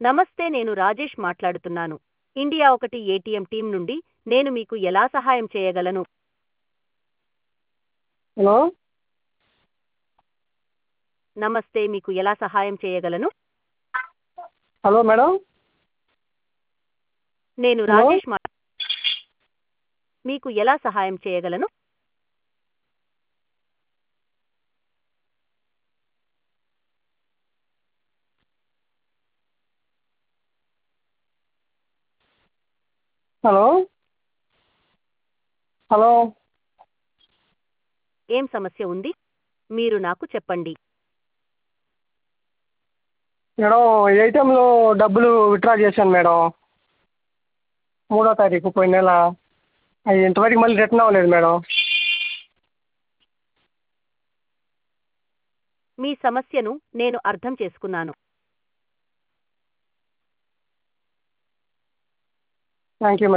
నమస్తే నేను రాజేష్ మాట్లాడుతున్నాను ఇండియా ఒకటి ఏటీఎం టీం నుండి నేను మీకు ఎలా సహాయం చేయగలను హలో నమస్తే మీకు ఎలా సహాయం చేయగలను హలో మేడం నేను హలో? రాజేష్ మా మీకు ఎలా సహాయం చేయగలను హలో హలో ఏం సమస్య ఉంది మీరు నాకు చెప్పండి మేడం ఏటీఎంలో డబ్బులు విత్డ్రా చేశాను మేడం మూడో తారీఖు పోయిన నెల అవి ఇంతవరకు మళ్ళీ రిటర్న్ అవ్వలేదు మేడం మీ సమస్యను నేను అర్థం చేసుకున్నాను థ్యాంక్ యూ